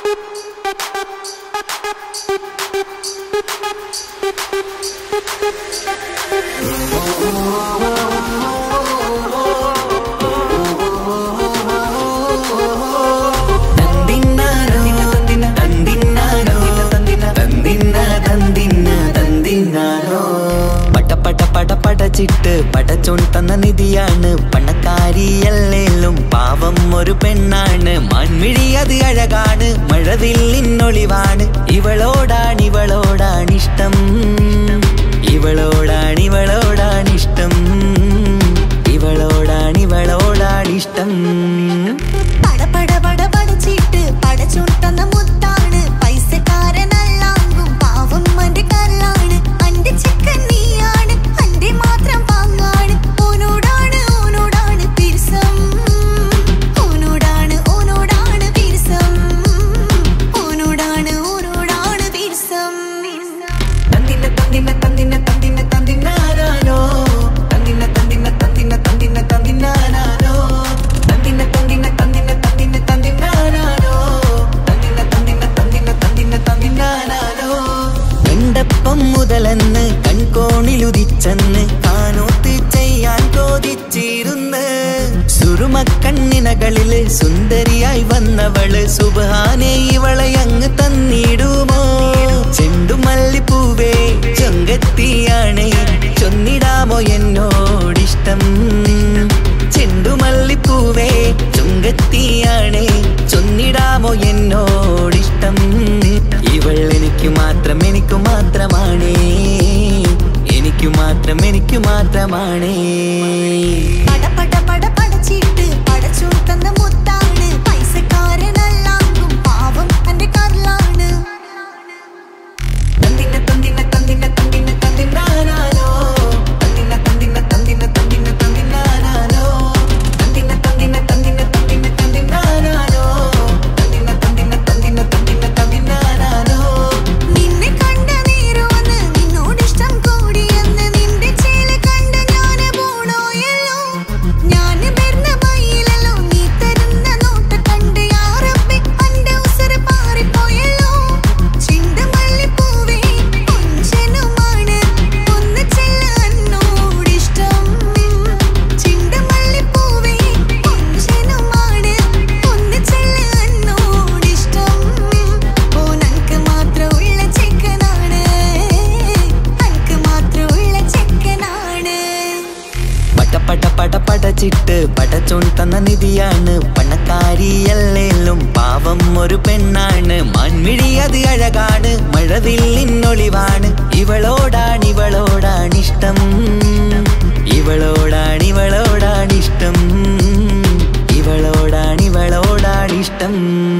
തന്തിന്നാനോ, തന്തിന്നാനോ, തന്തിന്ന, തന്തിന്ന, തന്തിന്നാനോ. പട പട പട പടച്ചിട്ട് പടച്ചോൺ തന്ന നിധിയാണ് പണക്കാരിയല്ലേലും പാവം ഒരു പെണ്ണാണ് മാൻമിഴി അത് അഴകാണ് മഴവില്ലിന്നൊളിവാണ് ഇവളോടാണ് ഇവളോടാണിഷ്ടം ഇവളോടാണ് ഇവളോടാണിഷ്ടം ഇവളോടാണ് ഇവളോടാണിഷ്ടം പട പട പട പടച്ചിട്ട് പടച്ചുട്ടന്ന മുത്താണ് പൈസക്കാരനല്ലാങ്കും പാവം അന്റെ കല്ലാണ് അന്റെ ചിക്കൻ നീയാണ് അന്റെ മാത്രം പാങ്ങാണ് ഓനോടാണ് ഓനോടാണ് പിരിസം ഓനോടാണ് ഓനോടാണ് പിരിസം ഓനോടാണ് ഓനോടാണ് പിരിസം തന്തിന്ന തന്തിന്ന തന്തിന്ന തന്തിന്ന തന്തിന്നാനോ തന്തിന്ന തന്തിന്ന തന്തിന്ന തന്തിന്ന തന്തിന്നാനോ തന്തിന്ന തന്തിന്ന തന്തിന്ന തന്തിന്ന തന്തിന്നാനോ തന്തിന്ന തന്തിന്ന തന്തിന്ന തന്തിന്ന തന്തിന്നാനോ കണ്ടപ്പം മുതലെന്ന് കൺകോണിലുദിച്ചെന്ന് കാനോത്ത് ചെയ്യാൻ ചോദിച്ചിരുന്ന് സുറുമക്കണ്ണിനകളില് സുന്ദരിയായി വന്നവള് സുബാനെ ഇവളെ അങ്ങ് തന്നിടുമോ ചെണ്ടുമല്ലിപ്പൂവേ ചൊങ്കത്തിയാണ് ചൊന്നിടാമോ എന്നോടിഷ്ടം ചെണ്ടുമല്ലിപ്പൂവേ ചുങ്കത്തിയാണ് ചൊന്നിടാമോ എന്നോടിഷ്ടം ഇവൾ എനിക്ക് മാത്രം എനിക്ക് മാത്രമാണ് എനിക്ക് മാത്രം എനിക്ക് മാത്രമാണ് പട പട പട പടച്ചിട്ട് പടച്ചുട്ടന്ന മുത്താണ് പൈസക്കാരനല്ലാങ്കും പാവം അന്റെ കല്ലാണ് തന്തിന്ന തന്തിന്ന തന്തിന്ന തന്തിന്ന തന്തിന്നാനോ തന്തിന്ന തന്തിന്ന തന്തിന്ന തന്തിന്ന തന്തിന്നാനോ തന്തിന്ന തന്തിന്ന തന്തിന്ന തന്തിന്ന തന്തിന്നാനോ തന്തിന്ന തന്തിന്ന തന്തിന്ന തന്തിന്ന തന്തിന്നാനോ നിന്നെ കണ്ട നേരവന്ന് നിന്നോടിഷ്ടം കൂടിയെന്ന് നിന്റെ ചേല കണ്ട ഞാന് പോണോയല്ലോ ഞാന് വരുന്ന ബൈയിലല്ലോ നീ തരുന്ന നോട്ട് കണ്ട് യാറപ്പി അന്റെ ഉസര പാറിപ്പോയല്ലോ ചിണ്ടമല്ലിപ്പൂവേ കൊഞ്ചനുമാണ് ഒന്ന് ചെല്ല എന്നോടിഷ്ടം ചിണ്ടമല്ലിപ്പൂവേ കൊഞ്ചനുമാണ് ഒന്ന് ചെല്ല എന്നോടിഷ്ടം ഓ നനക്ക് മാത്രമുള്ള ചെക്കനാണ് നനക്ക് മാത്രമുള്ള ചെക്കനാണ് പട പട പട പടച്ചിട്ട് പടച്ചോൺ തന്ന നിധിയാണ് പണക്കാരിയല്ലേലും പാവം ഒരു പെണ്ണാണ് മാൻമിഴി അത് അഴകാണ് മഴവില്ലിന്നൊളിവാണ് ഇവളോടാണ് ഇവളോടാണിഷ്ടം ഇവളോടാണ് ഇവളോടാണിഷ്ടം ഇവളോടാണ് ഇവളോടാണിഷ്ടം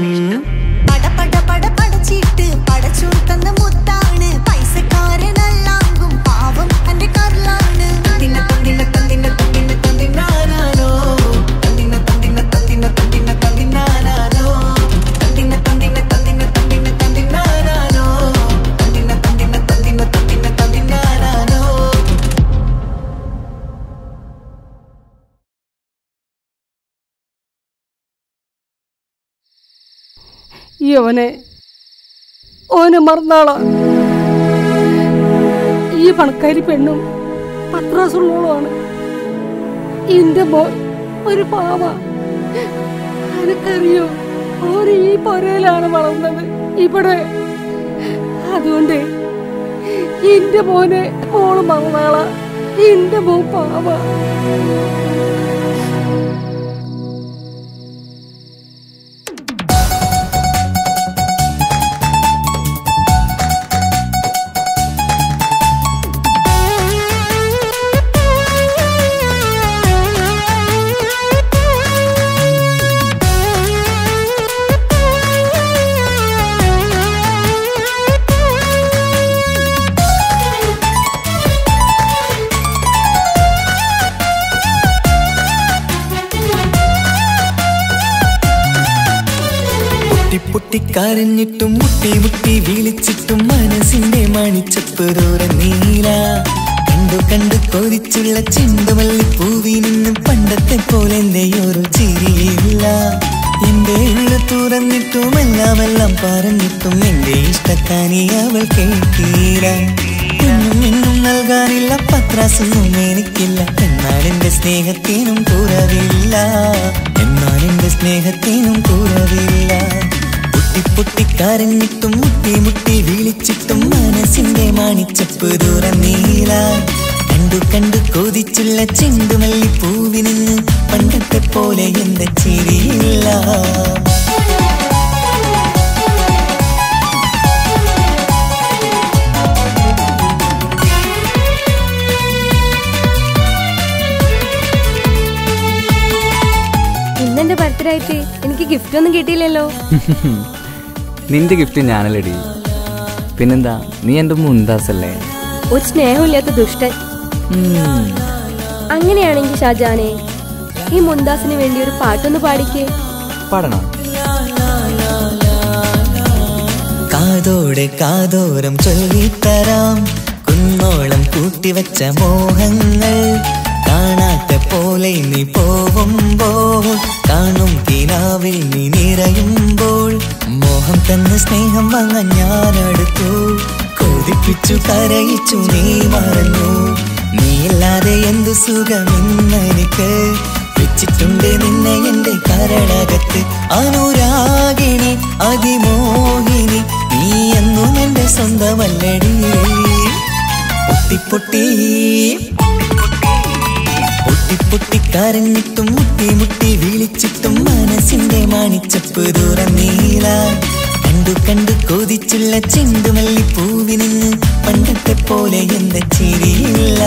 പട പട പട പടച്ചിട്ട് പടച്ചുട്ടന്ന മുത്താണ് പൈസക്കാരനല്ലാങ്കും പാവം അന്റെ കല്ലാണ് തന്തിന്ന തന്തിന്ന തന്തിന്ന തന്തിന്ന തന്തിന്നാനോ തന്തിന്ന തന്തിന്ന തന്തിന്ന തന്തിന്ന തന്തിന്നാനോ തന്തിന്ന തന്തിന്ന തന്തിന്ന തന്തിന്ന തന്തിന്നാനോ തന്തിന്ന തന്തിന്ന തന്തിന്ന തന്തിന്ന തന്തിന്നാനോ ഈ അവനെ ഓനെ മറന്നാളാ ഈ പണക്കാരി പെണ്ണും പത്രാസുള്ളോളുമാണ് എന്റെ മോൻ ഒരു പാവ എനിക്കറിയോ ഓര് ഈ പൊരയിലാണ് വളർന്നത് ഇവിടെ അതുകൊണ്ട് എന്റെ മോനെ മോള് മറന്നാളാ എന്റെ മോൻ പാവ പൊട്ടിപ്പൊട്ടിക്കരഞ്ഞിട്ടും മുട്ടി മുട്ടി വിളിച്ചിട്ടും മനസ്സിന്റെ മണിച്ചപ്പ് നീല കണ്ടു കണ്ടു കൊതിച്ചുള്ള ചെണ്ടുമല്ലി പൂവി നിന്നും പണ്ടത്തെ പോലെ ഒരു ചിരിയില്ല എന്റെ ഉള്ളു തുറന്നിട്ടും എല്ലാം എല്ലാം പറഞ്ഞിട്ടും എന്റെ ഇഷ്ടക്കാനി അവൾ കേട്ടീര ഒന്നും ഇന്നും നൽകാനില്ല പത്രാസൊന്നും എനിക്കില്ല എന്നാൽ എന്റെ സ്നേഹത്തിനും കുറവില്ല എന്നാൽ എന്റെ സ്നേഹത്തിനും കുറവില്ല പൊട്ടി പൊട്ടി കരഞ്ഞിട്ടും മുട്ടി മുട്ടി വിളിച്ചിട്ടും മനസ്സിന്റെ മാണിച്ചപ്പ് തുറന്നീല കണ്ടു കണ്ടു കൊതിച്ചുള്ള ചെണ്ടുമല്ലി പൂവിന് പണ്ടത്തെ പോലെ എന്റെ ചിരിയില്ല ഇന്നെന്റെ ബർത്ത്ഡേ ആയിട്ട് എനിക്ക് ഗിഫ്റ്റ് ഒന്നും കിട്ടിയില്ലല്ലോ നിന്റെ ഗിഫ്റ്റ് ഞാനല്ലടി പിന്നെന്താ നീ എൻ്റെ മുന്താസല്ലേ ഒരു സ്നേഹമില്ലാത്ത ദുഷ്ടൻ ഉം. അങ്ങനെയാണെങ്കിൽ ഷാജാനെ ഈ മുന്താസിന് വേണ്ടി ഒരു പാട്ടൊന്ന് പാടിക്കേ പാടണം കാതോടെ കാതോരം ചൊല്ലിത്തരാം കുന്നോളം കൂട്ടിവച്ച മോഹങ്ങൾ കാണാത്ത പോലെ നീ പോവുമ്പോൾ കാണും കിനാവിൽ നീ നിറയുമ്പോൾ മോഹം തന്ന സ്നേഹം വാങ്ങാൻ ഞാനെടുത്തു കൊതിപ്പിച്ചു കരയിച്ചു നീ മറന്നു നീയില്ലാതെ എന്തു സുഖമെന്നെനിക്ക് വെച്ചിട്ടുണ്ട് നിന്നെ എന്റെ കരളകത്ത് അനുരാഗിണി അതിമോഹിനി നീ എന്നും എന്റെ സ്വന്തമല്ലടി പൊട്ടി പൊട്ടി പൊട്ടി കരഞ്ഞിട്ടും മുട്ടി മുട്ടി വിളിച്ചിട്ടും മനസ്സിന്റെ മാണിച്ചപ്പ് തുറന്നീല കണ്ടു കണ്ടു കൊതിച്ചുള്ള ചെണ്ടുമല്ലി പൂവിന് പണ്ടത്തെ പോലെ എന്റെ ചിരിയില്ല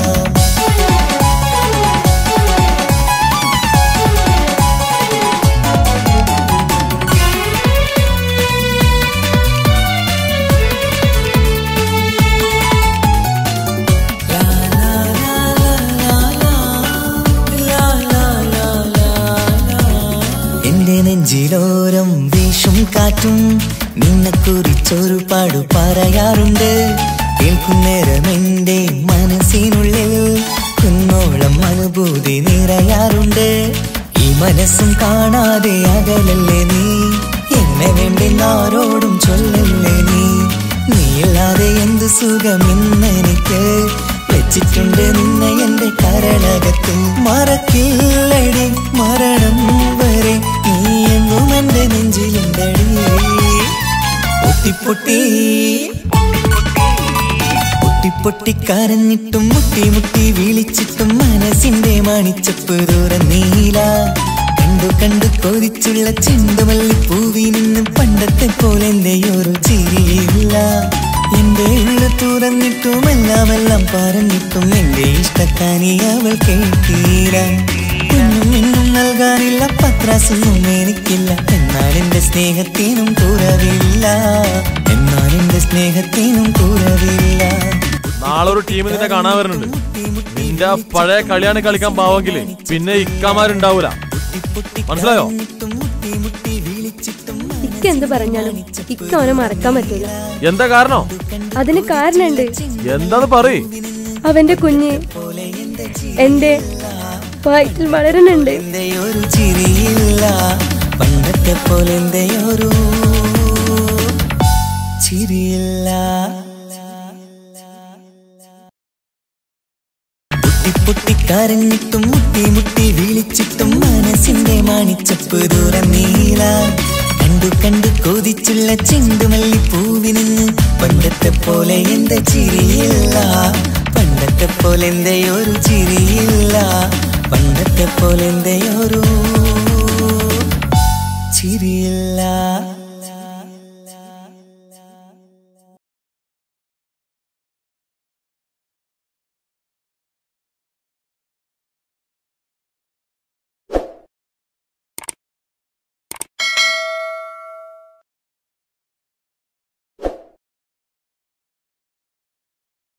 എന്റെ നെഞ്ചിലോരം വീശും കാറ്റും നിന്നെ കുറിച്ചൊരു പാടു പറയാറുണ്ട് കേൾക്കുന്നേരം എന്റെ മനസ്സിനുള്ളിൽ കുന്നോളം അനുഭൂതി നിറയാറുണ്ട് ഈ മനസ്സും കാണാതെ അകലല്ലേ നീ എന്നെ വേണ്ടി ആരോടും ചൊല്ലല്ലേ നീ നീയില്ലാതെ എന്ത് സുഖമെന്നെനിക്ക് വെച്ചിട്ടുണ്ട് നിന്നെ എന്റെ കരളകത്ത് മറക്കില്ലടി മരണം വരെ നീ എന്നും എന്റെ നെഞ്ചിലുണ്ടടി പൊട്ടി പൊട്ടി പൊട്ടി പൊട്ടി കരഞ്ഞിട്ടും മുട്ടി മുട്ടി വിളിച്ചിട്ടും മനസ്സിന്റെ മാണിച്ചപ്പ് തുറന്നീല കണ്ടു കണ്ടു കൊതിച്ചുള്ള ചെണ്ടുമല്ലി പൂവിൽ നിന്ന് പണ്ടത്തെ പോലെ എന്റെ ഒരു ചിരിയില്ല എന്റെ ഉള്ളു തുറന്നിട്ടും എല്ലാം എല്ലാം പറഞ്ഞിട്ടും എന്റെ ഇഷ്ടക്കാനി അവൾ കേട്ടീര ഒന്നും ഇന്നും നൽകാനില്ല പത്രാസൊന്നും എനിക്കില്ല എന്നാൽ എന്റെ സ്നേഹത്തിനും കുറവില്ല എന്നാൽ എന്റെ സ്നേഹത്തിനും കുറവില്ല നാളെ ഒരു ടീം നിന്നെ കാണാൻ വരുന്നുണ്ട് നിന്റെ ആ പഴയ കളിയാണ് കളിക്കാൻ പാവെങ്കില് പിന്നെ ഇക്കാമാരുണ്ടാവൂല മനസ്സിലായോ ഇക്ക എന്ത് പറഞ്ഞാലും ഇക്ക അവനെ മറക്കാൻ പറ്റില്ല എന്താ കാരണോ അതിന് കാരണമുണ്ട് എന്താന്ന് പറയ് അവന്റെ കുഞ്ഞ് എന്റെ വയറ്റിൽ വളരുന്നുണ്ട് എന്റെ ഒരു ചിരിയില്ല പണ്ടത്തെ പോലെ എന്റെ ഒരു ചിരിയില്ല പൊട്ടി പൊട്ടി കരഞ്ഞിട്ടും മുട്ടി മുട്ടി വിളിച്ചിട്ടും മനസ്സിന്റെ മാണിച്ചപ്പ് തുറന്നീല കണ്ടു കണ്ടു കൊതിച്ചുള്ള ചെണ്ടുമല്ലി പൂവിന് പണ്ടത്തെ പോലെ എന്റെ ചിരിയില്ല പണ്ടത്തെ പോലെ എന്റെ ഒരു ചിരിയില്ല പണ്ടത്തെ പോലെ എന്റെ ഒരു ചിരിയില്ല